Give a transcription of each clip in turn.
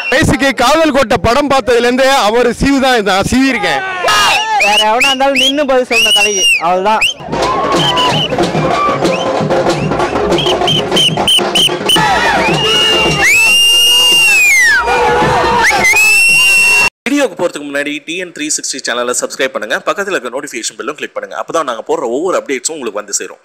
வயசுக்கு காதல் கோட்டை படம் பார்த்ததுல இருந்தே அவர் சீவு தான் நான் சீவி இருக்கேன் வேற எவனா இருந்தாலும் நின்னு பதில் சொல்லணும் தலைக்கு அவ்வளவுதான் வீடியோக்கு போறதுக்கு முன்னாடி டிஎன் த்ரீ சிக்ஸ்டி சேனலை சப்ஸ்கிரைப் பண்ணுங்க பக்கத்தில் இருக்க நோட்டிஃபிகேஷன் பெல்லும் கிளிக் பண்ணுங்க அப்பதான் நாங்க போடுற ஒவ்வொரு அப்டேட்ஸும் உங்களுக்கு வந்து சேரும்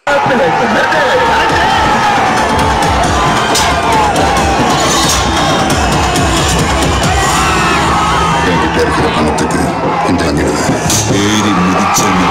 என்கிட்ட இருக்கிற பணத்துக்கு இந்த அங்கிடுவேன் ஏறி மிதிச்சவனுக்கு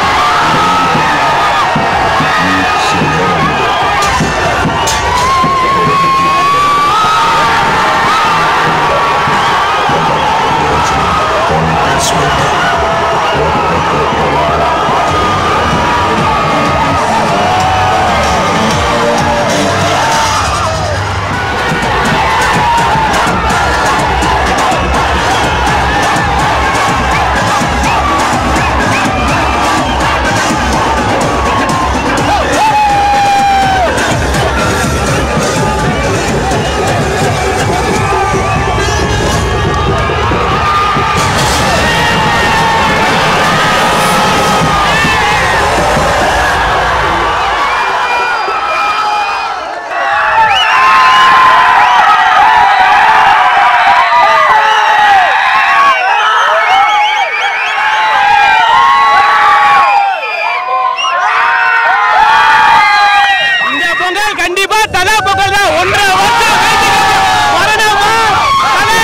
இந்த பொங்கல் கண்டிப்பா தலா பொங்கல் தான் ஒன்றரை வருஷம் வரணுமா தல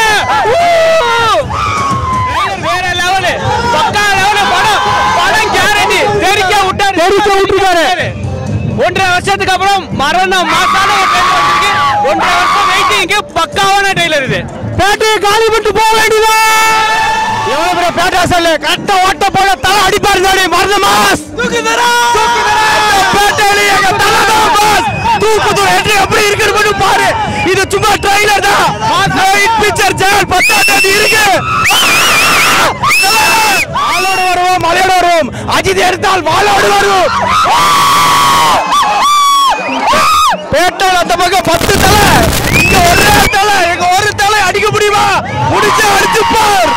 வேற லெவலு பக்கா லெவலு படம் படம் கேரண்டி தெரிக்க விட்டாரு தெரிக்க விட்டுருக்காரு ஒன்றரை வருஷத்துக்கு அப்புறம் மரணம் மாசான ஒரு trailer வந்திருக்கு. ஒன்றரை வருஷம் வெயிட்டிங்க்கு பக்காவான டெய்லர் இது பேட்டையை காலி பண்ணிட்டு போக வேண்டியதா எவ்வளவு பெரிய பேட்டா சொல்லு கட்ட ஓட்ட போல தலை அடிப்பாரு தாடி மருந்து மாஸ் தூக்கி தரா தூக்கி தரா பேட்டையில எங்க தலை தான் மாஸ் தூக்குது என்று எப்படி இருக்குன்னு மட்டும் பாரு இது சும்மா ட்ரைலர் தான் நைட் பிக்சர் சேனல் பத்தாம் தேதி இருக்கு ஆளோடு வருவோம் மலையோடு வருவோம் அஜித் எடுத்தால் வாழோடு வருவோம் பேட்டையில் அந்த பக்கம் பத்து தலை இங்க ஒரே தலை எங்க ஒரு தலை அடிக்க முடியுமா முடிச்ச அடிச்சு பார்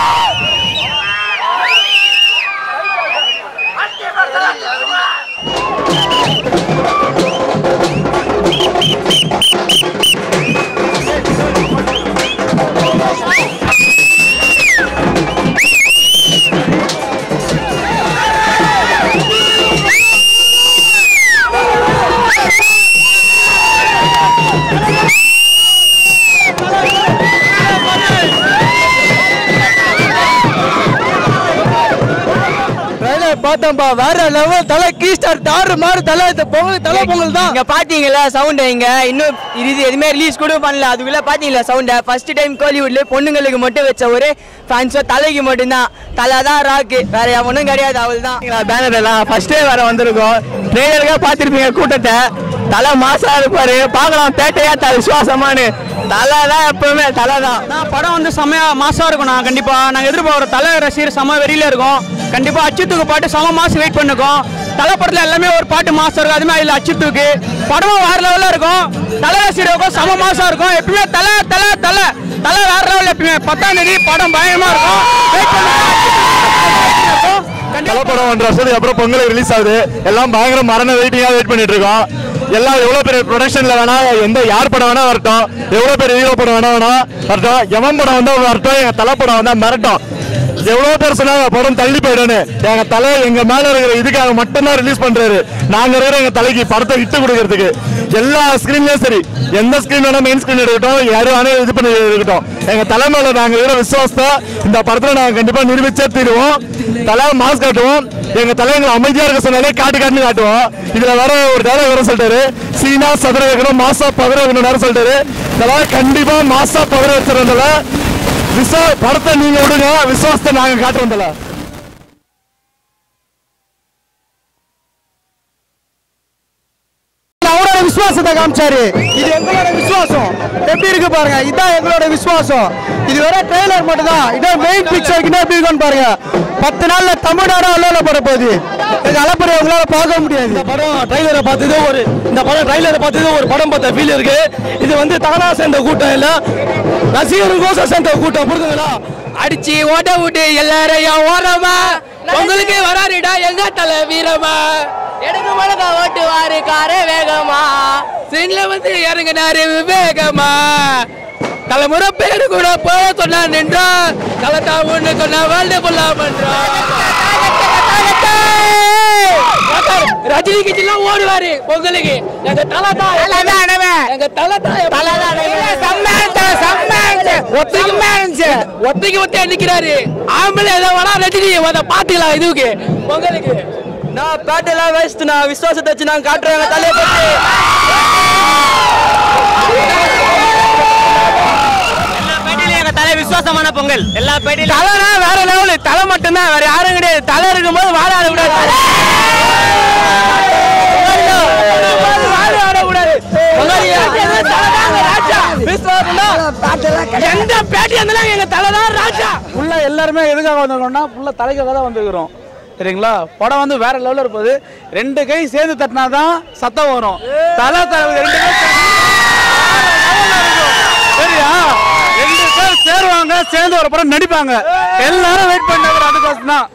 பார்த்தோம்பா வேற லெவல் தலை கீ ஸ்டார் தாறு மாறு தலை இந்த பொங்கல் தலை பொங்கல் தான் இங்க பாத்தீங்களா சவுண்ட் இங்க இன்னும் இது எதுவுமே ரிலீஸ் கூட பண்ணல அதுக்குள்ள பாத்தீங்களா சவுண்ட ஃபர்ஸ்ட் டைம் கோலிவுட்ல பொண்ணுங்களுக்கு மட்டும் வச்ச ஒரு ஃபேன்ஸோ தலைக்கு மட்டும்தான் தலை தான் ராக்கு வேற எவனும் கிடையாது அவள் தான் பேனர் எல்லாம் ஃபர்ஸ்டே வேற வந்திருக்கோம் ட்ரெயிலருக்கா பார்த்திருப்பீங்க கூட்டத்தை தலை மாசா இருப்பாரு பார்க்கலாம் பேட்டையா தலை விசுவாசமானு தலை தான் எப்பவுமே தலை தான் நான் படம் வந்து செம்மையா மாசா இருக்கும் நான் கண்டிப்பா நாங்க எதிர்பார்க்குற தலை ரசிகர் செம வெறியில இருக்கும் கண்டிப்பா அச்சுத்துக்கு பாட்டு செம மாசம் வெயிட் பண்ணுக்கோம் தலை படத்துல எல்லாமே ஒரு பாட்டு மாசம் இருக்கும் அதுமே இல்ல அச்சுத்துக்கு படமும் வேற லெவல்ல இருக்கும் தலை ரசிகருக்கும் செம மாசம் இருக்கும் எப்பயுமே தலை தலை தலை தலை வேற லெவல் எப்பயுமே பத்தாம் தேதி படம் பயங்கரமா இருக்கும் வெயிட் தலை படம் ஒன்றரை வருஷத்துக்கு அப்புறம் பொங்கல் ரிலீஸ் ஆகுது எல்லாம் பயங்கர மரண வெயிட்டிங்காக வெயிட் பண்ணிட்டு இருக்கோம் எல்லாம் எவ்வளோ பெரிய ப்ரொடக்ஷனில் வேணா எந்த யார் படம் வேணா வரட்டும் எவ்வளோ பெரிய ஹீரோ படம் வேணா வேணா வரட்டும் எவன் படம் வந்தா வரட்டும் எங்கள் தலை படம் வந்தா மிரட்டும் எவ்வளோ பேர் சொன்னாங்க படம் தள்ளி போயிடுன்னு எங்க தலை எங்க மேல இருக்கிற இதுக்காக மட்டும்தான் ரிலீஸ் பண்றாரு நாங்க இருக்கிற எங்க தலைக்கு படத்தை விட்டு கொடுக்கறதுக்கு எல்லா ஸ்கிரீன்லயும் சரி எந்த ஸ்கிரீன் வேணா மெயின் ஸ்கிரீன் இருக்கட்டும் யாரும் வேணா இது பண்ணி இருக்கட்டும் எங்க தலை மேல நாங்க இருக்கிற விசுவாசத்தை இந்த படத்துல நாங்க கண்டிப்பா நிரூபிச்சே தீருவோம் தலை மாஸ் காட்டுவோம் எங்க தலை எங்களை அமைதியா இருக்க சொன்னாலே காட்டு காட்டுன்னு காட்டுவோம் இதுல வேற ஒரு டைலாக் வர சொல்லிட்டாரு சீனா சதுர வைக்கணும் மாசா பதற வைக்கணும் நேரம் சொல்லிட்டாரு இதெல்லாம் கண்டிப்பா மாசா பதற வச்சிருந்தல விசா படத்தை நீங்க விடுங்க விசுவாசத்தை நாங்க காட்டுறோம்ல அவரோட விசுவாசத்தை காமிச்சாரு இது எங்களோட விசுவாசம் எப்படி இருக்கு பாருங்க இதான் எங்களோட விசுவாசம் இது வேற ட்ரெய்லர் மட்டும் தான் இதான் மெயின் பிக்சர் என்ன எப்படி இருக்குன்னு பாருங்க பத்து நாள்ல தமிழ்நாடு அலோல பட போகுது இது அலப்பறை உங்களால பார்க்க முடியாது இந்த படம் ட்ரைலரை பார்த்தது ஒரு இந்த படம் ட்ரைலரை பார்த்தது ஒரு படம் பார்த்த ஃபீல் இருக்கு இது வந்து தானா சேர்ந்த கூட்டம் இல்ல ரசிகருக்கோசம் சேர்ந்த கூட்டம் புரிதுங்களா அடிச்சு ஓட்ட விட்டு எல்லாரையும் ஓரமா உங்களுக்கு வராருடா எங்க தலை வீரமா எனக்கு மழகா ஓட்டுவாரு காரே வேகமா சின்ன வந்து இறங்கினாரு விவேகமா தலைமுறை பேரு கூட போக சொன்னா நின்றா கலத்தா ஒண்ணு சொன்னா வேல்டு ஃபுல்லா பண்றோம் ரஜினி கிட்டலாம் ஓடுவாரு பொங்கலுக்கு எங்க தலை தான் எங்க தலை தான் ஒத்தைக்கு ஒத்தைக்கு ஒத்தையா நிக்கிறாரு ஆம்பளை ஏதோ வேணா ரஜினி அதை பாத்துக்கலாம் இதுக்கு பொங்கலுக்கு நான் பேட்டெல்லாம் வேஸ்ட் நான் விசுவாசத்தை வச்சு நான் காட்டுறாங்க தலையை பற்றி எங்க தலை விசுவாசமான பொங்கல் எல்லா பேட்டிலும் தலைனா வேற லெவலு தலை மட்டும்தான் வேற யாரும் கிடையாது தலை இருக்கும்போது வாழ ஆடக்கூடாது வாழ ஆடக்கூடாது எந்த பேட்டி இருந்தாலும் எங்க தலை தான் ராஜா ஃபுல்லா எல்லாருமே எதுக்காக வந்திருக்கோம்னா ஃபுல்லா தலைக்காக தான் வந்திருக்கிறோம் சரிங்களா படம் வந்து வேற லெவலில் இருப்பது ரெண்டு கை சேர்ந்து தட்டினா தான் சத்தம் வரும் தலை தலை ரெண்டு கை சரியா ரெண்டு பேர் சேருவாங்க சேர்ந்து ஒரு படம் நடிப்பாங்க எல்லாரும் வெயிட் பண்ணாங்க அதுக்கோசம் தான்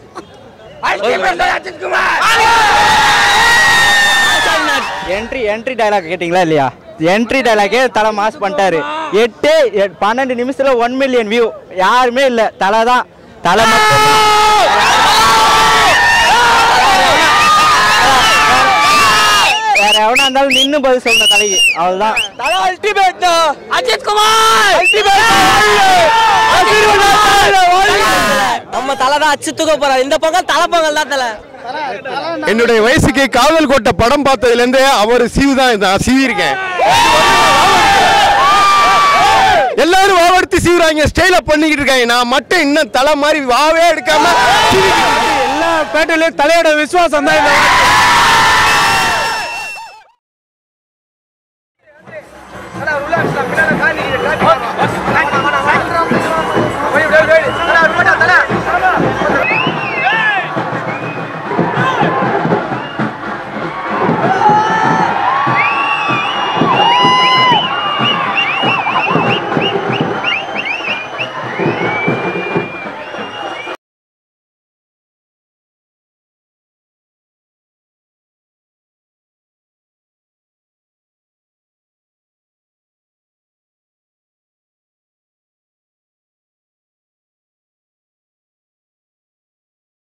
என்ட்ரி என்ட்ரி டைலாக் கேட்டிங்களா இல்லையா என்ட்ரி டைலாக்கே தலை மாஸ் பண்ணிட்டாரு எட்டு எ- பன்னெண்டு நிமிஷத்துல ஒன் மில்லியன் வியூ யாருமே இல்ல தலை தான் தலை மட்டும் வேற எவனா இருந்தாலும் நின்னு பதில் சொல்லணும் தலைக்கு அவ்வளவுதான் தலை அல்டிமேட் அஜித் குமார் நம்ம தலை தான் அச்சு தூக்க போறோம் இந்த பொங்கல் தலை பொங்கல் தான் தலை என்னுடைய வயசுக்கு காதல் கோட்டை படம் பார்த்ததுல இருந்து அவர் சீவு தான் நான் சீவி இருக்கேன் எல்லாரும் வாவடுத்து சீவுறாங்க ஸ்டைல பண்ணிக்கிட்டு இருக்காங்க நான் மட்டும் இன்னும் தலை மாதிரி வாவே எடுக்காம எல்லா பேட்டையிலும் தலையோட விசுவாசம் தான் இந்த